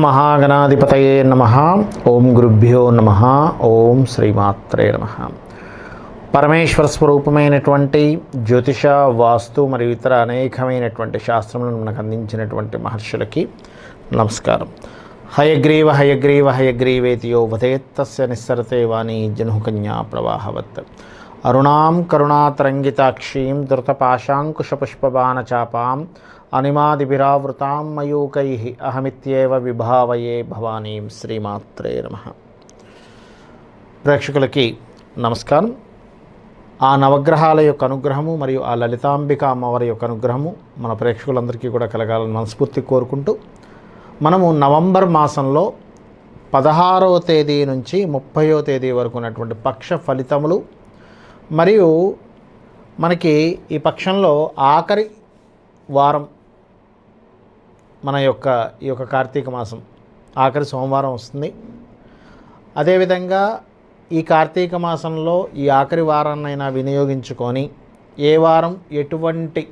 మహాగణాధిపతయే నమ ఓం గురుభ్యో నమ ఓం శ్రీమాత్రే నమ పరమేశ్వర స్వరూపమైనటువంటి జ్యోతిష వాస్తు మరియు ఇతర అనేకమైనటువంటి శాస్త్రములను మనకు అందించినటువంటి మహర్షులకి నమస్కారం హయగ్రీవ హయగ్రీవ హయగ్రీవేతియో వదేత్తస్య నిస్సరతే వాణి జనుకన్యా ప్రవాహవత్ అరుణాం కరుణాతరంగితాక్షీం ధృతపాశాంకుశపుష్పబాణచాపాం అనిమాదిభిరావృతాం మయూకై అహమిత్యేవ విభావయే భవానీం శ్రీమాత్రే నమ ప్రేక్షకులకి నమస్కారం ఆ నవగ్రహాల యొక్క అనుగ్రహము మరియు ఆ లలితాంబిక అమ్మవారి యొక్క అనుగ్రహము మన ప్రేక్షకులందరికీ కూడా కలగాలని మనస్ఫూర్తి కోరుకుంటూ మనము నవంబర్ మాసంలో పదహారవ తేదీ నుంచి ముప్పయో తేదీ వరకు ఉన్నటువంటి పక్ష ఫలితములు మరియు మనకి ఈ పక్షంలో ఆఖరి వారం మన యొక్క ఈ యొక్క కార్తీక మాసం ఆఖరి సోమవారం వస్తుంది అదేవిధంగా ఈ కార్తీక మాసంలో ఈ ఆఖరి వారాన్నైనా వినియోగించుకొని ఏ వారం ఎటువంటి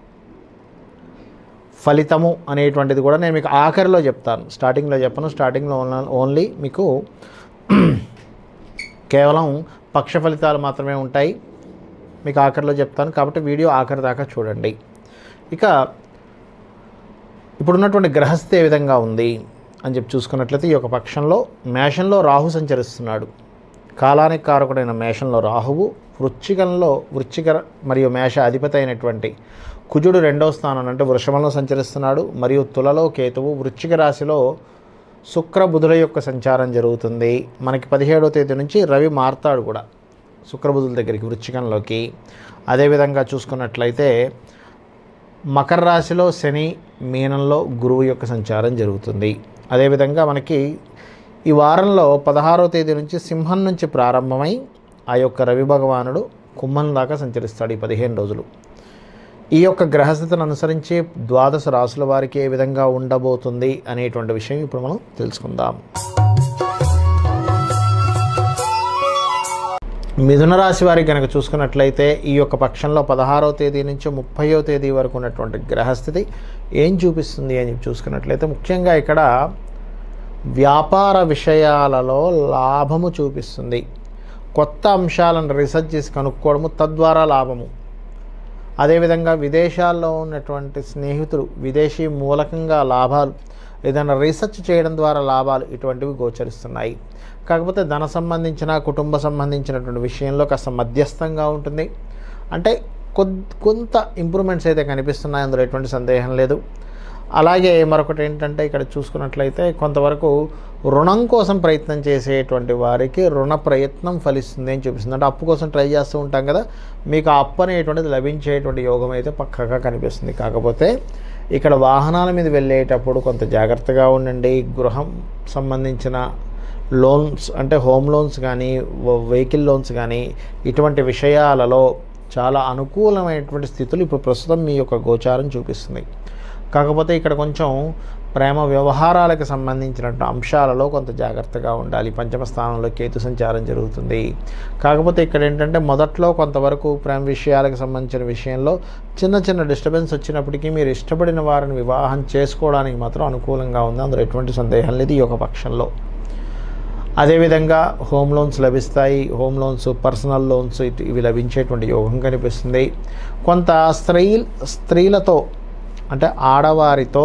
ఫలితము అనేటువంటిది కూడా నేను మీకు ఆఖరిలో చెప్తాను స్టార్టింగ్లో చెప్పను స్టార్టింగ్లో ఓన్ల- ఓన్లీ మీకు కేవలం పక్ష ఫలితాలు మాత్రమే ఉంటాయి మీకు ఆఖరిలో చెప్తాను కాబట్టి వీడియో ఆఖరి దాకా చూడండి ఇక ఇప్పుడున్నటువంటి గ్రహస్థితి ఏ విధంగా ఉంది అని చెప్పి చూసుకున్నట్లయితే ఈ యొక్క పక్షంలో మేషంలో రాహు సంచరిస్తున్నాడు కాలానికి కారకుడైన మేషంలో రాహువు వృచ్చికంలో వృచ్చిక మరియు మేష అధిపతి అయినటువంటి కుజుడు రెండవ స్థానం అంటే వృషభంలో సంచరిస్తున్నాడు మరియు తులలో కేతువు వృచ్చిక రాశిలో శుక్ర బుధుల యొక్క సంచారం జరుగుతుంది మనకి పదిహేడవ తేదీ నుంచి రవి మారుతాడు కూడా శుక్రబుధుల దగ్గరికి వృచ్చికంలోకి అదేవిధంగా చూసుకున్నట్లయితే మకర రాశిలో శని మీనంలో గురువు యొక్క సంచారం జరుగుతుంది అదేవిధంగా మనకి ఈ వారంలో పదహారవ తేదీ నుంచి సింహం నుంచి ప్రారంభమై ఆ యొక్క రవి భగవానుడు కుంభం దాకా సంచరిస్తాడు ఈ పదిహేను రోజులు ఈ యొక్క గ్రహస్థితిని అనుసరించి ద్వాదశ రాసుల వారికి ఏ విధంగా ఉండబోతుంది అనేటువంటి విషయం ఇప్పుడు మనం తెలుసుకుందాం మిథున రాశి వారికి కనుక చూసుకున్నట్లయితే ఈ యొక్క పక్షంలో పదహారవ తేదీ నుంచి ముప్పయో తేదీ వరకు ఉన్నటువంటి గ్రహస్థితి ఏం చూపిస్తుంది అని చెప్పి చూసుకున్నట్లయితే ముఖ్యంగా ఇక్కడ వ్యాపార విషయాలలో లాభము చూపిస్తుంది కొత్త అంశాలను రీసెర్చ్ చేసి కనుక్కోవడము తద్వారా లాభము అదేవిధంగా విదేశాల్లో ఉన్నటువంటి స్నేహితులు విదేశీ మూలకంగా లాభాలు ఏదైనా రీసెర్చ్ చేయడం ద్వారా లాభాలు ఇటువంటివి గోచరిస్తున్నాయి కాకపోతే ధన సంబంధించిన కుటుంబ సంబంధించినటువంటి విషయంలో కాస్త మధ్యస్థంగా ఉంటుంది అంటే కొద్ కొంత ఇంప్రూవ్మెంట్స్ అయితే కనిపిస్తున్నాయి అందులో ఎటువంటి సందేహం లేదు అలాగే మరొకటి ఏంటంటే ఇక్కడ చూసుకున్నట్లయితే కొంతవరకు రుణం కోసం ప్రయత్నం చేసేటువంటి వారికి రుణ ప్రయత్నం ఫలిస్తుంది అని చూపిస్తుంది అంటే అప్పు కోసం ట్రై చేస్తూ ఉంటాం కదా మీకు ఆ అప్పు అనేటువంటిది లభించేటువంటి యోగం అయితే పక్కగా కనిపిస్తుంది కాకపోతే ఇక్కడ వాహనాల మీద వెళ్ళేటప్పుడు కొంత జాగ్రత్తగా ఉండండి గృహం సంబంధించిన లోన్స్ అంటే హోమ్ లోన్స్ కానీ వెహికల్ లోన్స్ కానీ ఇటువంటి విషయాలలో చాలా అనుకూలమైనటువంటి స్థితులు ఇప్పుడు ప్రస్తుతం మీ యొక్క గోచారం చూపిస్తుంది కాకపోతే ఇక్కడ కొంచెం ప్రేమ వ్యవహారాలకు సంబంధించినటువంటి అంశాలలో కొంత జాగ్రత్తగా ఉండాలి పంచమ స్థానంలో కేతు సంచారం జరుగుతుంది కాకపోతే ఇక్కడ ఏంటంటే మొదట్లో కొంతవరకు ప్రేమ విషయాలకు సంబంధించిన విషయంలో చిన్న చిన్న డిస్టర్బెన్స్ వచ్చినప్పటికీ మీరు ఇష్టపడిన వారిని వివాహం చేసుకోవడానికి మాత్రం అనుకూలంగా ఉంది అందులో ఎటువంటి సందేహం లేదు ఈ యొక్క పక్షంలో అదేవిధంగా హోమ్ లోన్స్ లభిస్తాయి హోమ్ లోన్స్ పర్సనల్ లోన్స్ ఇటు- ఇవి లభించేటువంటి యోగం కనిపిస్తుంది కొంత స్త్రీ స్త్రీలతో అంటే ఆడవారితో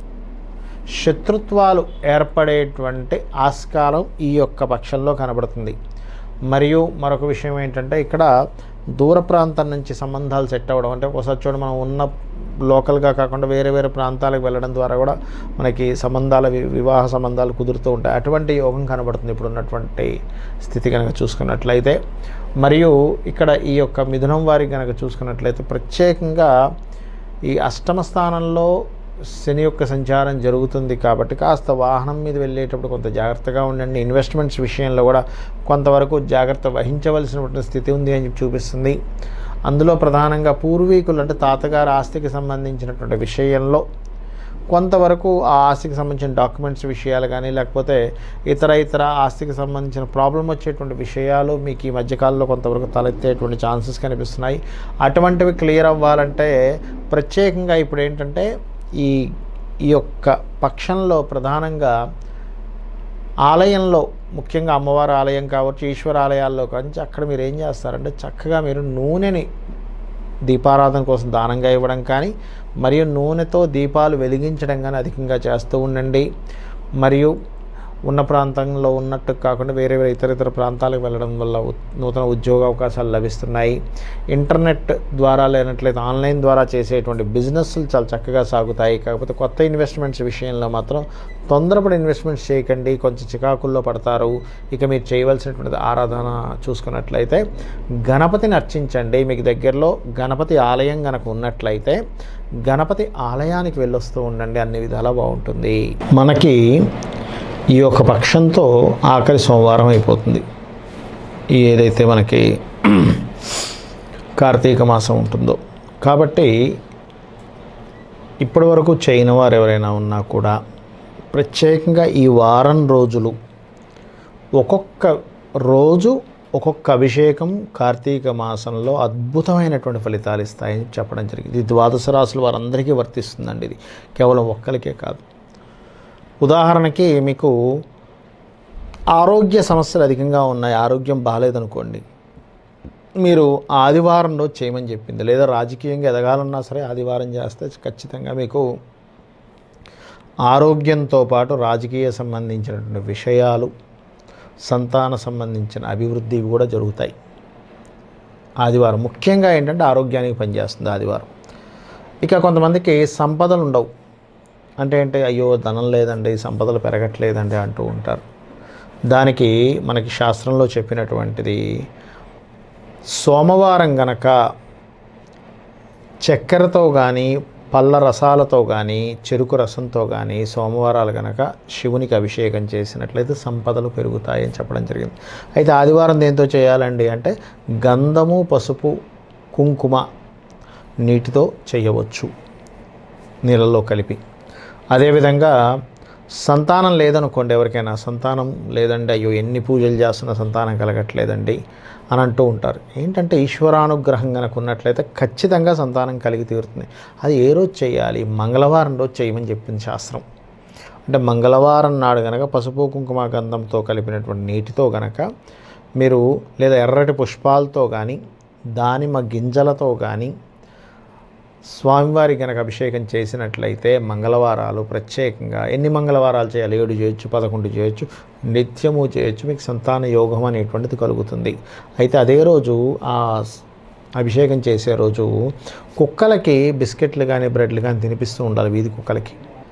శత్రుత్వాలు ఏర్పడేటువంటి ఆస్కారం ఈ యొక్క పక్షంలో కనబడుతుంది మరియు మరొక విషయం ఏంటంటే ఇక్కడ దూర ప్రాంతం నుంచి సంబంధాలు సెట్ అవ్వడం అంటే ఒకసారి చూడ మనం ఉన్న లోకల్గా కాకుండా వేరే వేరే ప్రాంతాలకు వెళ్ళడం ద్వారా కూడా మనకి సంబంధాల వి- వివాహ సంబంధాలు కుదురుతూ ఉంటాయి అటువంటి యోగం కనబడుతుంది ఇప్పుడు ఉన్నటువంటి స్థితి కనుక చూసుకున్నట్లయితే మరియు ఇక్కడ ఈ యొక్క మిథునం వారికి కనుక చూసుకున్నట్లయితే ప్రత్యేకంగా ఈ అష్టమ స్థానంలో శని యొక్క సంచారం జరుగుతుంది కాబట్టి కాస్త వాహనం మీద వెళ్ళేటప్పుడు కొంత జాగ్రత్తగా ఉండండి ఇన్వెస్ట్మెంట్స్ విషయంలో కూడా కొంతవరకు జాగ్రత్త వహించవలసినటువంటి స్థితి ఉంది అని చెప్పి చూపిస్తుంది అందులో ప్రధానంగా పూర్వీకులు అంటే తాతగారి ఆస్తికి సంబంధించినటువంటి విషయంలో కొంతవరకు ఆ ఆస్తికి సంబంధించిన డాక్యుమెంట్స్ విషయాలు కానీ లేకపోతే ఇతర ఇతర ఆస్తికి సంబంధించిన ప్రాబ్లం వచ్చేటువంటి విషయాలు మీకు ఈ మధ్యకాలంలో కొంతవరకు తలెత్తేటువంటి ఛాన్సెస్ కనిపిస్తున్నాయి అటువంటివి క్లియర్ అవ్వాలంటే ప్రత్యేకంగా ఇప్పుడు ఏంటంటే ఈ ఈ యొక్క పక్షంలో ప్రధానంగా ఆలయంలో ముఖ్యంగా అమ్మవారి ఆలయం కావచ్చు ఈశ్వర ఆలయాల్లో కావచ్చు అక్కడ మీరు ఏం చేస్తారంటే చక్కగా మీరు నూనెని దీపారాధన కోసం దానంగా ఇవ్వడం కానీ మరియు నూనెతో దీపాలు వెలిగించడం కానీ అధికంగా చేస్తూ ఉండండి మరియు ఉన్న ప్రాంతంలో ఉన్నట్టు కాకుండా వేరే వేరే ఇతర ఇతర ప్రాంతాలకు వెళ్ళడం వల్ల ఉ- నూతన ఉద్యోగ అవకాశాలు లభిస్తున్నాయి ఇంటర్నెట్ ద్వారా లేనట్లయితే ఆన్లైన్ ద్వారా చేసేటువంటి బిజినెస్లు చాలా చక్కగా సాగుతాయి కాకపోతే కొత్త ఇన్వెస్ట్మెంట్స్ విషయంలో మాత్రం తొందరపడి ఇన్వెస్ట్మెంట్స్ చేయకండి కొంచెం చికాకుల్లో పడతారు ఇక మీరు చేయవలసినటువంటి ఆరాధన చూసుకున్నట్లయితే గణపతిని అర్చించండి మీకు దగ్గరలో గణపతి ఆలయం కనుక ఉన్నట్లయితే గణపతి ఆలయానికి వెళ్ళొస్తూ ఉండండి అన్ని విధాలా బాగుంటుంది మనకి ఈ యొక్క పక్షంతో ఆఖరి సోమవారం అయిపోతుంది ఈ ఏదైతే మనకి కార్తీక మాసం ఉంటుందో కాబట్టి ఇప్పటి వరకు చేయని వారు ఎవరైనా ఉన్నా కూడా ప్రత్యేకంగా ఈ వారం రోజులు ఒక్కొక్క రోజు ఒక్కొక్క అభిషేకం కార్తీక మాసంలో అద్భుతమైనటువంటి ఫలితాలు ఇస్తాయని చెప్పడం జరిగింది ఇది ద్వాదశ రాసులు వారందరికీ వర్తిస్తుందండి ఇది కేవలం ఒక్కరికే కాదు ఉదాహరణకి మీకు ఆరోగ్య సమస్యలు అధికంగా ఉన్నాయి ఆరోగ్యం బాగాలేదనుకోండి మీరు ఆదివారం రోజు చేయమని చెప్పింది లేదా రాజకీయంగా ఎదగాలన్నా సరే ఆదివారం చేస్తే ఖచ్చితంగా మీకు ఆరోగ్యంతో పాటు రాజకీయ సంబంధించినటువంటి విషయాలు సంతాన సంబంధించిన అభివృద్ధి కూడా జరుగుతాయి ఆదివారం ముఖ్యంగా ఏంటంటే ఆరోగ్యానికి పనిచేస్తుంది ఆదివారం ఇక కొంతమందికి సంపదలు ఉండవు అంటే ఏంటి అయ్యో ధనం లేదండి సంపదలు పెరగట్లేదండి అంటూ ఉంటారు దానికి మనకి శాస్త్రంలో చెప్పినటువంటిది సోమవారం గనక చక్కెరతో కానీ పళ్ళ రసాలతో కానీ చెరుకు రసంతో కానీ సోమవారాలు గనక శివునికి అభిషేకం చేసినట్లయితే సంపదలు పెరుగుతాయని చెప్పడం జరిగింది అయితే ఆదివారం దేంతో చేయాలండి అంటే గంధము పసుపు కుంకుమ నీటితో చేయవచ్చు నీళ్ళల్లో కలిపి అదేవిధంగా సంతానం లేదనుకోండి ఎవరికైనా సంతానం లేదండి అయ్యో ఎన్ని పూజలు చేస్తున్నా సంతానం కలగట్లేదండి అని అంటూ ఉంటారు ఏంటంటే ఈశ్వరానుగ్రహం కనుక ఉన్నట్లయితే ఖచ్చితంగా సంతానం కలిగి తీరుతుంది అది ఏ రోజు చేయాలి మంగళవారం రోజు చేయమని చెప్పింది శాస్త్రం అంటే మంగళవారం నాడు గనక పసుపు కుంకుమ గంధంతో కలిపినటువంటి నీటితో గనక మీరు లేదా ఎర్రటి పుష్పాలతో కానీ దానిమ్మ గింజలతో కానీ స్వామివారి కనుక అభిషేకం చేసినట్లయితే మంగళవారాలు ప్రత్యేకంగా ఎన్ని మంగళవారాలు చేయాలి ఏడు చేయొచ్చు పదకొండు చేయొచ్చు నిత్యము చేయొచ్చు మీకు సంతాన యోగం అనేటువంటిది కలుగుతుంది అయితే అదే రోజు ఆ స్- అభిషేకం చేసే రోజు కుక్కలకి బిస్కెట్లు కానీ బ్రెడ్లు కానీ తినిపిస్తూ ఉండాలి వీధి కుక్కలకి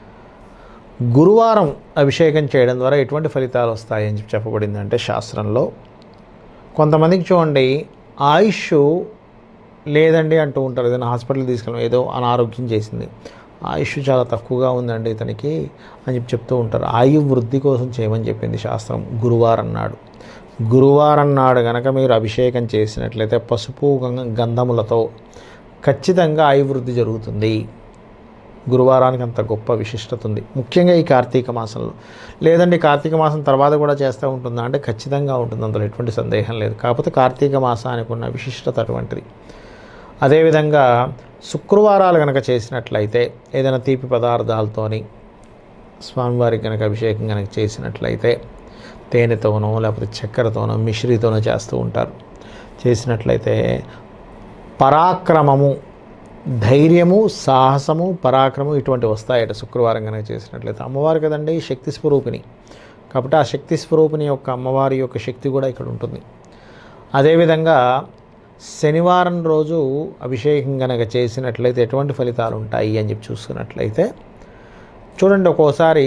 గురువారం అభిషేకం చేయడం ద్వారా ఎటువంటి ఫలితాలు వస్తాయని చెప్పి చెప్పబడింది అంటే శాస్త్రంలో కొంతమందికి చూడండి ఆయుష్ లేదండి అంటూ ఉంటారు ఏదైనా హాస్పిటల్ తీసుకెళ్ళడం ఏదో అనారోగ్యం చేసింది ఆయుష్ చాలా తక్కువగా ఉందండి ఇతనికి అని చెప్పి చెప్తూ ఉంటారు ఆయు వృద్ధి కోసం చేయమని చెప్పింది శాస్త్రం గురువారం నాడు గురువారం నాడు గనక మీరు అభిషేకం చేసినట్లయితే పసుపు గంగ- గంధములతో ఖచ్చితంగా ఆయు వృద్ధి జరుగుతుంది గురువారానికి అంత గొప్ప విశిష్టత ఉంది ముఖ్యంగా ఈ కార్తీక మాసంలో లేదండి కార్తీక మాసం తర్వాత కూడా చేస్తూ ఉంటుందా అంటే ఖచ్చితంగా ఉంటుంది అందులో ఎటువంటి సందేహం లేదు కాకపోతే కార్తీక మాసానికి ఉన్న విశిష్టత అటువంటిది అదేవిధంగా శుక్రవారాలు కనుక చేసినట్లయితే ఏదైనా తీపి పదార్థాలతోని స్వామివారికి కనుక అభిషేకం కనుక చేసినట్లయితే తేనెతోనో లేకపోతే చక్కెరతోనో మిశ్రితోనో చేస్తూ ఉంటారు చేసినట్లయితే పరాక్రమము ధైర్యము సాహసము పరాక్రమం ఇటువంటి వస్తాయట శుక్రవారం కనుక చేసినట్లయితే అమ్మవారు కదండి శక్తి స్వరూపిణి కాబట్టి ఆ శక్తి స్వరూపిణి యొక్క అమ్మవారి యొక్క శక్తి కూడా ఇక్కడ ఉంటుంది అదేవిధంగా శనివారం రోజు అభిషేకం కనుక చేసినట్లయితే ఎటువంటి ఫలితాలు ఉంటాయి అని చెప్పి చూసుకున్నట్లయితే చూడండి ఒక్కోసారి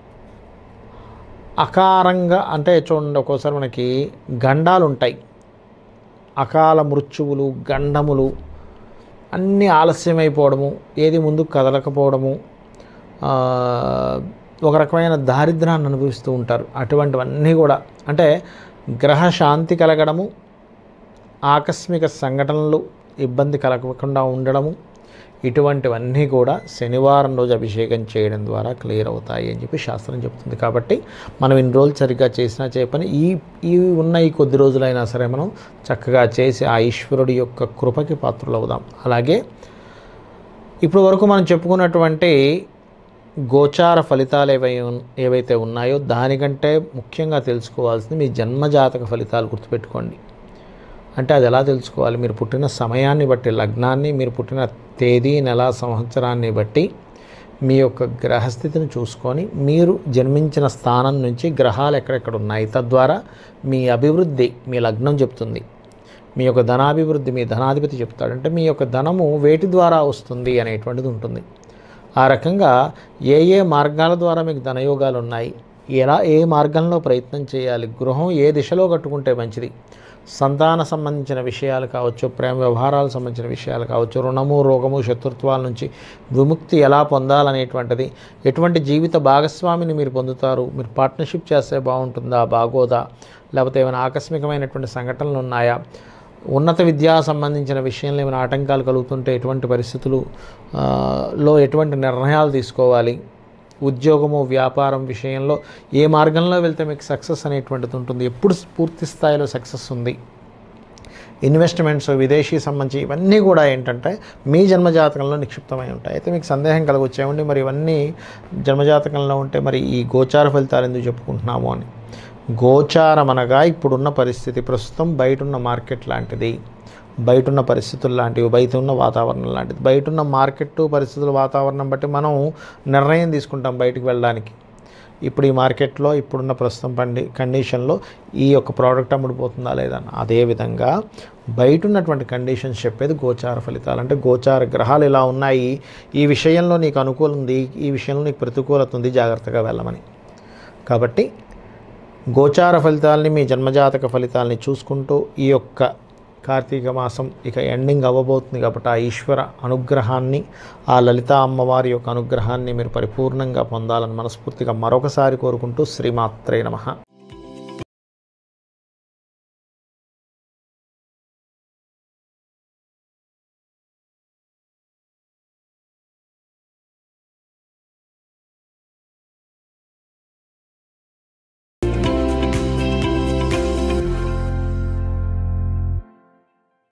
అకారంగా అంటే చూడండి ఒక్కోసారి మనకి గండాలు ఉంటాయి అకాల మృత్యువులు గండములు అన్నీ ఆలస్యమైపోవడము ఏది ముందుకు కదలకపోవడము ఆ, ఒక రకమైన దారిద్రాన్ని అనుభవిస్తూ ఉంటారు అటువంటివన్నీ కూడా అంటే గ్రహ శాంతి కలగడము ఆకస్మిక సంఘటనలు ఇబ్బంది కలగకుండా ఉండడము ఇటువంటివన్నీ కూడా శనివారం రోజు అభిషేకం చేయడం ద్వారా క్లియర్ అవుతాయి అని చెప్పి శాస్త్రం చెప్తుంది కాబట్టి మనం ఇన్ని రోజులు సరిగ్గా చేసినా చేయపని ఈ ఈ ఉన్న ఈ కొద్ది రోజులైనా సరే మనం చక్కగా చేసి ఆ ఈశ్వరుడి యొక్క కృపకి పాత్రలు అవుదాం అలాగే ఇప్పుడు వరకు మనం చెప్పుకున్నటువంటి గోచార ఫలితాలు ఏవై ఉన్- ఏవైతే ఉన్నాయో దానికంటే ముఖ్యంగా తెలుసుకోవాల్సింది మీ జన్మజాతక ఫలితాలు గుర్తుపెట్టుకోండి అంటే అది ఎలా తెలుసుకోవాలి మీరు పుట్టిన సమయాన్ని బట్టి లగ్నాన్ని మీరు పుట్టిన తేదీ నెల సంవత్సరాన్ని బట్టి మీ యొక్క గ్రహస్థితిని చూసుకొని మీరు జన్మించిన స్థానం నుంచి గ్రహాలు ఎక్కడెక్కడ ఉన్నాయి తద్వారా మీ అభివృద్ధి మీ లగ్నం చెప్తుంది మీ యొక్క ధనాభివృద్ధి మీ ధనాధిపతి చెప్తాడు అంటే మీ యొక్క ధనము వేటి ద్వారా వస్తుంది అనేటువంటిది ఉంటుంది ఆ రకంగా ఏ ఏ మార్గాల ద్వారా మీకు ధనయోగాలు ఉన్నాయి ఎలా ఏ మార్గంలో ప్రయత్నం చేయాలి గృహం ఏ దిశలో కట్టుకుంటే మంచిది సంతాన సంబంధించిన విషయాలు కావచ్చు ప్రేమ వ్యవహారాలకు సంబంధించిన విషయాలు కావచ్చు రుణము రోగము శత్రుత్వాల నుంచి విముక్తి ఎలా పొందాలనేటువంటిది ఎటువంటి జీవిత భాగస్వామిని మీరు పొందుతారు మీరు పార్ట్నర్షిప్ చేస్తే బాగుంటుందా బాగోదా లేకపోతే ఏమైనా ఆకస్మికమైనటువంటి సంఘటనలు ఉన్నాయా ఉన్నత విద్యా సంబంధించిన విషయంలో ఏమైనా ఆటంకాలు కలుగుతుంటే ఎటువంటి పరిస్థితులు ఆ, లో ఎటువంటి నిర్ణయాలు తీసుకోవాలి ఉద్యోగము వ్యాపారం విషయంలో ఏ మార్గంలో వెళ్తే మీకు సక్సెస్ అనేటువంటిది ఉంటుంది ఎప్పుడు పూర్తి స్థాయిలో సక్సెస్ ఉంది ఇన్వెస్ట్మెంట్స్ విదేశీ సంబంధించి ఇవన్నీ కూడా ఏంటంటే మీ జన్మజాతకంలో నిక్షిప్తమై ఉంటాయి అయితే మీకు సందేహం కలగొచ్చేమండి మరి ఇవన్నీ జన్మజాతకంలో ఉంటే మరి ఈ గోచార ఫలితాలు ఎందుకు చెప్పుకుంటున్నాము అని గోచారం అనగా ఇప్పుడున్న పరిస్థితి ప్రస్తుతం బయట ఉన్న మార్కెట్ లాంటిది బయట ఉన్న పరిస్థితులు లాంటివి బయట ఉన్న వాతావరణం లాంటిది బయట ఉన్న మార్కెట్ పరిస్థితుల వాతావరణం బట్టి మనం నిర్ణయం తీసుకుంటాం బయటికి వెళ్ళడానికి ఇప్పుడు ఈ మార్కెట్లో ఇప్పుడున్న ప్రస్తుతం పండి కండిషన్లో ఈ యొక్క ప్రోడక్ట్ అమ్ముడుపోతుందా లేదా అని. అదేవిధంగా బయట ఉన్నటువంటి కండిషన్స్ చెప్పేది గోచార ఫలితాలు అంటే గోచార గ్రహాలు ఇలా ఉన్నాయి ఈ విషయంలో నీకు అనుకూలం ఉంది ఈ విషయంలో నీకు ప్రతికూలత ఉంది జాగ్రత్తగా వెళ్ళమని కాబట్టి గోచార ఫలితాలని మీ జన్మజాతక ఫలితాలని చూసుకుంటూ ఈ యొక్క కార్తీక మాసం ఇక ఎండింగ్ అవ్వబోతుంది కాబట్టి ఆ ఈశ్వర అనుగ్రహాన్ని ఆ లలిత అమ్మవారి యొక్క అనుగ్రహాన్ని మీరు పరిపూర్ణంగా పొందాలని మనస్ఫూర్తిగా మరొకసారి కోరుకుంటూ శ్రీమాత్రే నమః